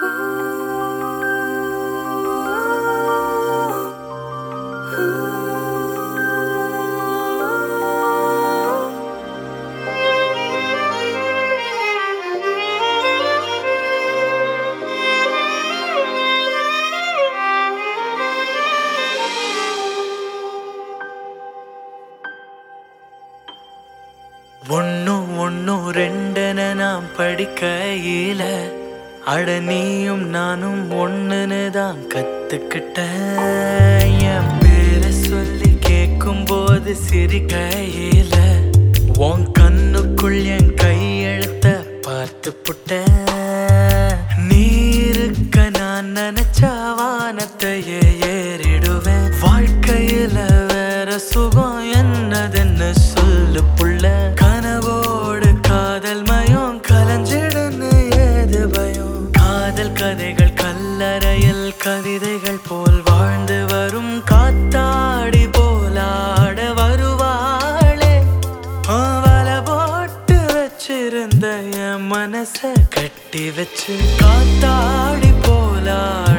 ஒன்னும் ஒன்னும் ரெண்டுன்னு நான் படிக்கையில அட நீயும் நானும் ஒண்ணுன்னு தான் கத்துக்கிட்டேன் என் பேரை சொல்லி கேட்கும் போது சிரிக்கையில உன் கண்ணுக்குள் என் கையெழுத்த பார்த்து புட்டேன் நீ இருக்க நான் நினைச்ச வானத்தையே ஏறிடுவேன் வாழ்க்கையில வேற சுகம் என்னதுன்னு சொல்லு புள்ள கனவோடு காதல் மயம் கலஞ்சிடுன்னு ஏது பயம் காதல் கதைகள் கல்லறையில் கவிதைகள் போல் வாழ்ந்து வரும் காத்தாடி போலாட வருவாளே அவள போட்டு வச்சிருந்த என் மனச கட்டி வச்சு காத்தாடி போலாட